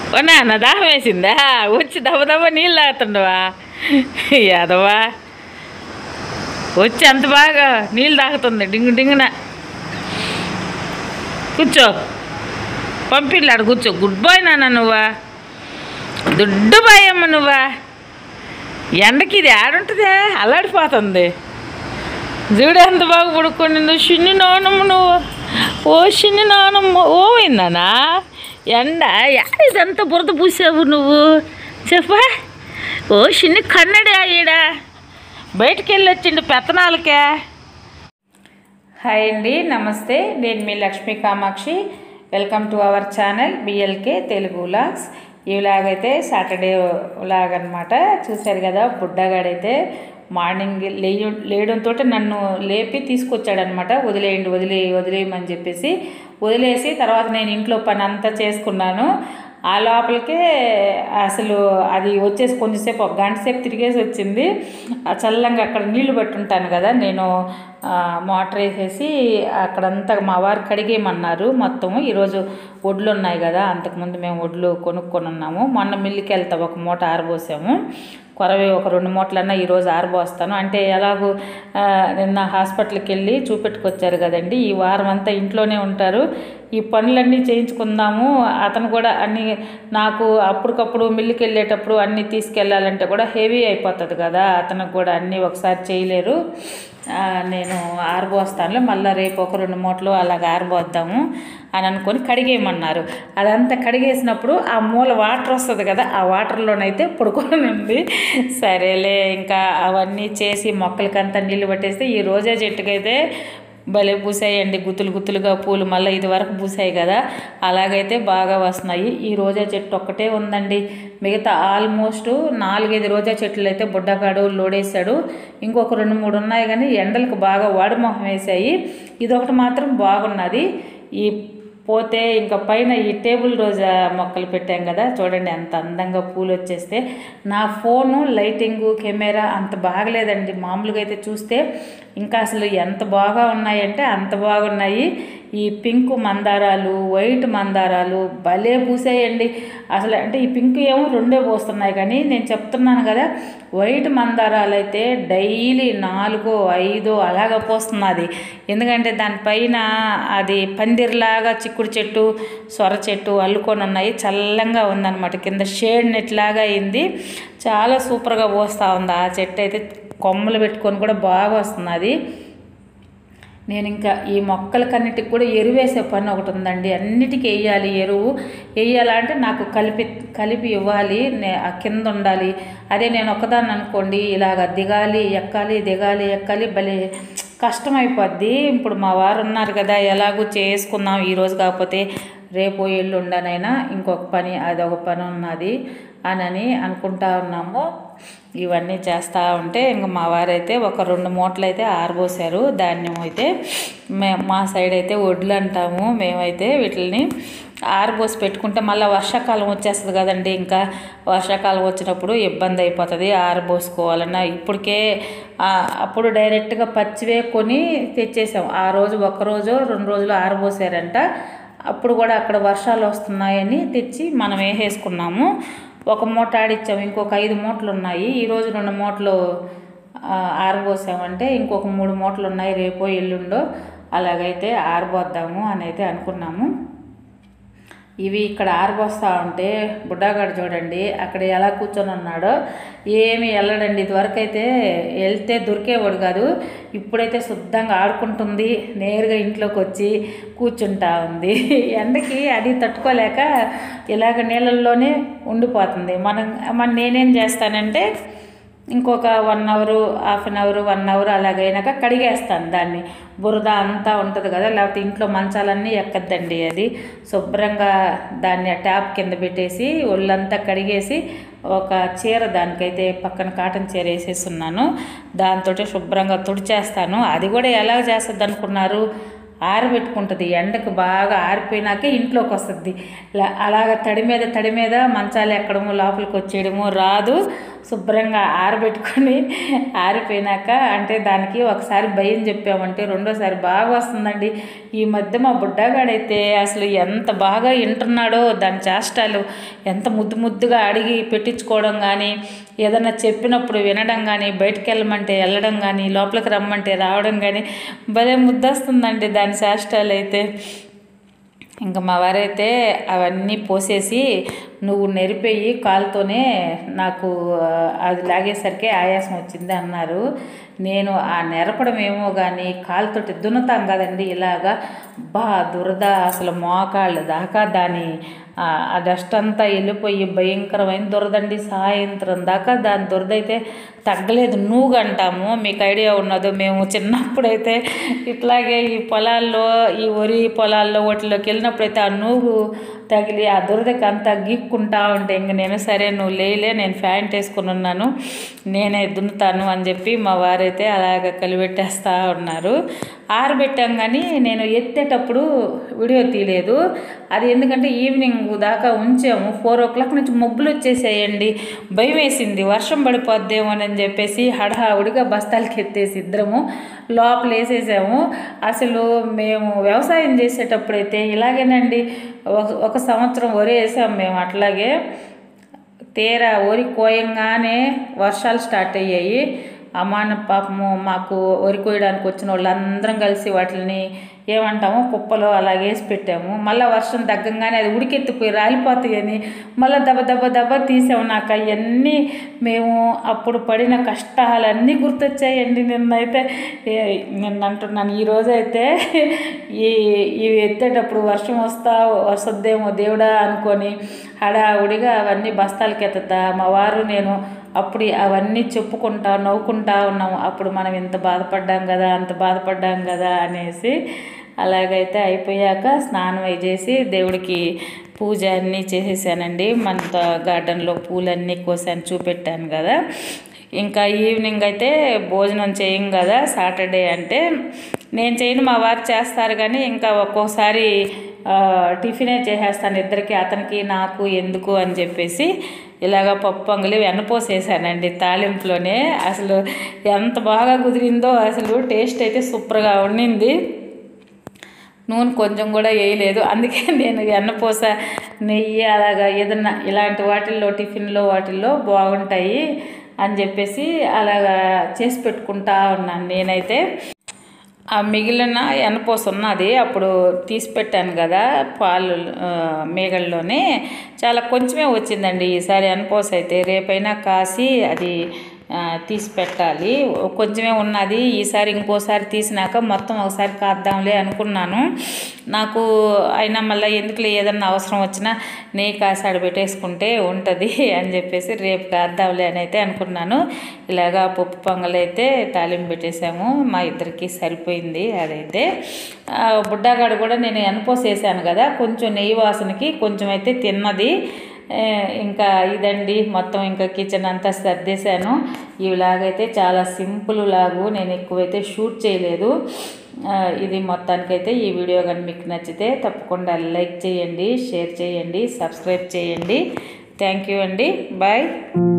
ఓనా నా దాహం వేసిందా వచ్చి దెబ్బ దెబ్బ నీళ్ళు తాగుతుండవా యాదవా వచ్చి అంత బాగా నీళ్ళు తాగుతుంది డింగు డింగున కూర్చో పంపిల్లాడు కూర్చో గుడ్ బాయ్ నాన్న నువ్వా దుడ్డు బాయ్ అమ్మ నువ్వా ఎండకి ఇది ఆడుంటుందే అల్లాడిపోతుంది చూడు ఎంత బాగా పడుకోండి నువ్వు చిన్ని నానమ్మ నువ్వు ఓ చిన్ని నానమ్మ ఓ అయిందానా ఎండ యాడ ఇదంతా బురద పూసావు నువ్వు చెప్పా ఓ చిన్ని కన్నడే ఈడ బయటికి వెళ్ళి వచ్చిండు పెత్తనాలకే హాయ్ అండి నమస్తే నేను మీ Lakshmi Kamakshi welcome to our channel BLK Telugu vlogs ఈ వ్లాగ్ అయితే సాటర్డే వ్లాగ్ అనమాట చూశారు కదా బుడ్డగాడైతే మార్నింగ్ లేయ లేయడంతో నన్ను లేపి తీసుకొచ్చాడనమాట వదిలేయండి వదిలే వదిలేయమని చెప్పేసి వదిలేసి తర్వాత నేను ఇంట్లో పని అంతా చేసుకున్నాను ఆ లోపలికే అసలు అది వచ్చేసి కొంచెంసేపు ఒక గంట సేపు తిరిగేసి వచ్చింది ఆ చల్లంగా అక్కడ నీళ్లు పట్టుంటాను కదా నేను ఆ, మోటార్ వేసేసి అక్కడంతా మా వారు కడిగేయమన్నారు మొత్తం ఈరోజు ఒడ్లు ఉన్నాయి కదా అంతకుముందు మేము ఒడ్లు కొనుక్కొని ఉన్నాము మొన్న మిల్లుకి వెళ్తాం ఒక మూట ఆరబోసాము కొరవి ఒక రెండు మూటలన్నా ఈరోజు ఆరబోస్తాను అంటే ఎలాగో ఆ, నిన్న హాస్పిటల్కి వెళ్ళి చూపెట్టుకొచ్చారు కదండి ఈ వారం అంతా ఇంట్లోనే ఉంటారు ఈ పనులన్నీ చేయించుకుందాము అతను కూడా అన్ని నాకు అప్పటికప్పుడు మిల్లుకి వెళ్ళేటప్పుడు అన్నీ తీసుకెళ్ళాలంటే కూడా హెవీ అయిపోతుంది కదా అతనికి కూడా అన్నీ ఒకసారి చేయలేరు ఆ, నేను ఆరబోస్తానులే మళ్ళీ రేపు ఒక రెండు మూటలు అలాగ ఆరబోద్దాము అని అనుకొని కడిగేయమన్నారు అదంతా కడిగేసినప్పుడు ఆ మూల వాటర్ వస్తుంది కదా ఆ వాటర్లోనైతే పడుకొని ఉంది సరేలే ఇంకా అవన్నీ చేసి మొక్కలకంతా నీళ్ళు పట్టేస్తే ఈ రోజా చెట్టుకైతే భలే పూసాయండి గుత్తులు గుత్తులుగా పూలు మళ్ళీ ఇది వరకు పూసాయి కదా అలాగైతే బాగా వస్తున్నాయి ఈ రోజా చెట్టు ఒక్కటే ఉందండి మిగతా ఆల్మోస్ట్ నాలుగైదు రోజా చెట్లు అయితే బుడ్డగాడు లోడేశాడు ఇంకొక రెండు మూడు ఉన్నాయి కానీ ఎండలకు బాగా వాడుమొహం వేసాయి ఇదొకటి మాత్రం బాగున్నది ఈ పోతే ఇంకా పైన ఈ టేబుల్ రోజా మొక్కలు పెట్టాం కదా చూడండి ఎంత అందంగా పూలు వచ్చేస్తే నా ఫోను లైటింగు కెమెరా అంత బాగలేదండి మామూలుగా అయితే చూస్తే ఇంకా అసలు ఎంత బాగా ఉన్నాయంటే అంత బాగున్నాయి ఈ పింక్ మందారాలు వైట్ మందారాలు భలే పూసాయండి అసలు అంటే ఈ పింక్ ఏమో రెండే పోస్తున్నాయి కానీ నేను చెప్తున్నాను కదా వైట్ మందారాలు అయితే డైలీ నాలుగో ఐదో అలాగ పోస్తున్నది ఎందుకంటే దానిపైన అది పందిర్లాగా చిక్కుడు చెట్టు సొర చెట్టు అల్లుకొని ఉన్నాయి చల్లంగా ఉందన్నమాట కింద షేడ్ నెట్లాగా అయింది చాలా సూపర్గా పోస్తూ ఉంది ఆ చెట్టు అయితే కొమ్మలు పెట్టుకొని కూడా బాగా వస్తున్నది నేను ఇంకా ఈ మొక్కలకన్నిటికి కూడా ఎరువు వేసే పని ఒకటి ఉందండి అన్నిటికీ వేయాలి ఎరువు వేయాలంటే నాకు కలిపి కలిపి ఇవ్వాలి నే ఆ కింద ఉండాలి అదే నేను ఒక్కదాన్ని అనుకోండి ఇలాగ దిగాలి ఎక్కాలి దిగాలి ఎక్కాలి భలే కష్టం అయిపోద్ది ఇప్పుడు మా వారు ఉన్నారు కదా ఎలాగో చేసుకుందాం ఈరోజు కాకపోతే రేపు ఎల్లుండనైనా ఇంకొక పని అదొక పని ఉన్నది అని అనుకుంటా ఉన్నాము ఇవన్నీ చేస్తూ ఉంటే ఇంక మా వారైతే ఒక రెండు మూటలు అయితే ఆరబోసారు ధాన్యం అయితే మే మా సైడ్ అయితే వడ్లు అంటాము మేమైతే వీటిని ఆరబోసి పెట్టుకుంటే మళ్ళీ వర్షాకాలం వచ్చేస్తుంది కదండి ఇంకా వర్షాకాలం వచ్చినప్పుడు ఇబ్బంది అయిపోతుంది ఆరబోసుకోవాలన్నా ఇప్పటికే ఆ, అప్పుడు డైరెక్ట్గా పచ్చివే కొని తెచ్చేసాం ఆ రోజు ఒక్కరోజు రెండు రోజులు ఆరబోసారంట అప్పుడు కూడా అక్కడ వర్షాలు వస్తున్నాయని తెచ్చి మనం వేసేసుకున్నాము ఒక మూట ఆడిచ్చాము ఇంకొక ఐదు మూటలు ఉన్నాయి ఈరోజు రెండు మూటలు ఆ, ఆరబోసామంటే ఇంకొక మూడు మూటలు ఉన్నాయి రేపో ఎల్లుండో అలాగైతే ఆరబోద్దాము అని అయితే అనుకున్నాము ఇవి ఇక్కడ ఆరబోస్తా ఉంటే బుడ్డాగాడు చూడండి అక్కడ ఎలా కూర్చొని ఉన్నాడో ఏమి వెళ్ళడండి ఇదివరకు అయితే వెళ్తే దొరికేవాడు కాదు ఇప్పుడైతే శుద్ధంగా ఆడుకుంటుంది నేరుగా ఇంట్లోకి వచ్చి కూర్చుంటా ఉంది ఎండకి అది తట్టుకోలేక ఇలాగ నీళ్ళల్లోనే ఉండిపోతుంది మనం మన నేనేం చేస్తానంటే ఇంకొక one hour half an hour one hour అలాగైనాక కడిగేస్తాను దాన్ని బురద అంతా ఉంటుంది కదా లేకపోతే ఇంట్లో మంచాలన్నీ ఎక్కద్దండి అది శుభ్రంగా దాన్ని ఆ ట్యాప్ కింద పెట్టేసి ఒళ్ళంతా కడిగేసి ఒక చీర దానికైతే పక్కన కాటన్ చీర వేసేస్తున్నాను దాంతో శుభ్రంగా తుడిచేస్తాను అది కూడా ఎలా చేస్తుంది అనుకున్నారు ఆరబెట్టుకుంటుంది ఎండకు బాగా ఆరిపోయినాకే ఇంట్లోకి వస్తుంది లా- అలాగ తడి మీద తడి మీద మంచాలు ఎక్కడము లోపలికి వచ్చేయడము రాదు శుభ్రంగా ఆరబెట్టుకొని ఆరిపోయినాక అంటే దానికి ఒకసారి భయం చెప్పామంటే రెండోసారి బాగా వస్తుందండి ఈ మధ్య మా బుడ్డగాడైతే అసలు ఎంత బాగా వింటున్నాడో దాని చేష్టాలు ఎంత ముద్దు ముద్దుగా అడిగి పెట్టించుకోవడం కానీ ఏదైనా చెప్పినప్పుడు వినడం కానీ బయటికి వెళ్ళమంటే వెళ్ళడం కానీ లోపలికి రమ్మంటే రావడం కానీ భలే ముద్దొస్తుందండి దాని చేష్టాలు అయితే ఇంకా మా వారైతే అవన్నీ పోసేసి నువ్వు నెరిపోయి కాలుతోనే నాకు ఆ, అది లాగేసరికి ఆయాసం వచ్చింది అన్నారు నేను ఆ నెరపడం ఏమో కానీ కాలుతోటి దున్నుతాం కదండి ఇలాగా బా దురద అసలు మోకాళ్ళు దాకా దాని ఆ ఆ డస్ట్ అంతా వెళ్ళిపోయి భయంకరమైన దురదండి సాయంత్రం దాకా దాని దురద అయితే తగ్గలేదు నూగు అంటాము మీకు ఐడియా ఉన్నదో మేము చిన్నప్పుడైతే ఇట్లాగే ఈ పొలాల్లో ఈ వరి పొలాల్లో వాటిలోకి వెళ్ళినప్పుడైతే ఆ నూగు తగిలి ఆ దురదకి అంతా గీక్కుంటా ఉంటే ఇంక నేను సరే నువ్వు లేలే నేను ప్యాంట్ వేసుకుని ఉన్నాను నేనే దున్నుతాను అని చెప్పి మా వారైతే అలాగ కలిపెట్టేస్తూ ఉన్నారు ఆరబెట్టాం కానీ నేను ఎత్తేటప్పుడు వీడియో తీయలేదు అది ఎందుకంటే ఈవినింగ్ దాకా ఉంచాము ఫోర్ ఓ క్లాక్ నుంచి మబ్బులు వచ్చేసాయండి భయం వేసింది వర్షం పడిపోద్దేమోనని చెప్పేసి హడావుడిగా బస్తాలకి ఎత్తేసి ఇద్దరము లోపల వేసేసాము అసలు మేము వ్యవసాయం చేసేటప్పుడైతే ఇలాగేనండి ఒక- ఒక సంవత్సరం వరి వేసాం మేము అట్లాగే తీరా వరి కోయంగానే వర్షాలు స్టార్ట్ అయ్యాయి అమ్మాన పాపము మాకు వరి కోయడానికి వచ్చిన వాళ్ళందరం కలిసి వాటిని ఏమంటాము కుప్పలో అలాగే వేసి పెట్టాము మళ్ళీ వర్షం తగ్గంగానే అది ఉడికెత్తిపోయి రాలిపోతాయని మళ్ళీ దెబ్బ దెబ్బ దెబ్బ తీసాము నాకు అవన్నీ మేము అప్పుడు పడిన కష్టాలన్నీ గుర్తొచ్చాయండి నిన్నైతే ఏ- నిన్న అంటున్నాను ఈరోజు అయితే ఈ ఇవి ఎత్తేటప్పుడు వర్షం వస్తా వస్తుందేమో దేవుడా అనుకొని హడావుడిగా అవన్నీ బస్తాలకి ఎత్తుతా మా వారు నేను అప్పుడు అవన్నీ చెప్పుకుంటా నవ్వుకుంటా ఉన్నాము అప్పుడు మనం ఇంత బాధపడ్డాం కదా అంత బాధపడ్డాం కదా అనేసి అలాగైతే అయిపోయాక స్నానం అయి చేసి దేవుడికి పూజ అన్నీ చేసేసానండి మన గార్డెన్లో పూలన్నీ కోసాను చూపెట్టాను కదా ఇంకా ఈవినింగ్ అయితే భోజనం చేయం కదా సాటర్డే అంటే నేను చేయను మా వారు చేస్తారు కానీ ఇంకా ఒక్కోసారి ఆ, టిఫినే చేసేస్తాను ఇద్దరికి అతనికి నాకు ఎందుకు అని చెప్పేసి ఇలాగ పప్పు పొంగలి వెన్నపోసేసానండి తాలింపులోనే అసలు ఎంత బాగా కుదిరిందో అసలు టేస్ట్ అయితే సూపర్గా ఉండింది నూనె కొంచెం కూడా వేయలేదు అందుకే నేను వెన్నపూస నెయ్యి అలాగా ఏదన్నా ఇలాంటి వాటిల్లో టిఫిన్లో వాటిల్లో బాగుంటాయి అని చెప్పేసి అలాగా చేసి పెట్టుకుంటా ఉన్నాను నేనైతే ఆ మిగిలిన ఎనపోస ఉన్నది అప్పుడు తీసి పెట్టాను కదా పాలు ఆ, మేగల్లోనే చాలా కొంచెమే వచ్చిందండి ఈసారి ఎనపోస అయితే రేపైనా కాసి అది ఆ, తీసి పెట్టాలి కొంచెమే ఉన్నది ఈసారి ఇంకోసారి తీసినాక మొత్తం ఒకసారి కాద్దాంలే అనుకున్నాను నాకు అయినా మళ్ళీ ఎందుకులే ఏదన్నా అవసరం వచ్చినా నెయ్యి కాసి ఆడ పెట్టేసుకుంటే ఉంటుంది అని చెప్పేసి రేపు కాద్దాంలే అని అయితే అనుకున్నాను ఇలాగా పప్పు పొంగల్ అయితే తాలింపు పెట్టేసాము మా ఇద్దరికి సరిపోయింది అదైతే ఆ, బుడ్డాగాడు కూడా నేను ఎనపోసేసాను కదా కొంచెం నెయ్యి వాసనకి కొంచెం అయితే తిన్నది ఏ, ఇంకా ఇదండి మొత్తం ఇంకా కిచెన్ అంతా సర్దేశాను ఇలాగైతే చాలా సింపుల్ లాగు నేను ఎక్కువైతే షూట్ చేయలేదు ఆ, ఇది మొత్తానికైతే ఈ వీడియో కానీ మీకు నచ్చితే తప్పకుండా లైక్ చేయండి షేర్ చేయండి సబ్స్క్రైబ్ చేయండి థ్యాంక్ యూ అండి బాయ్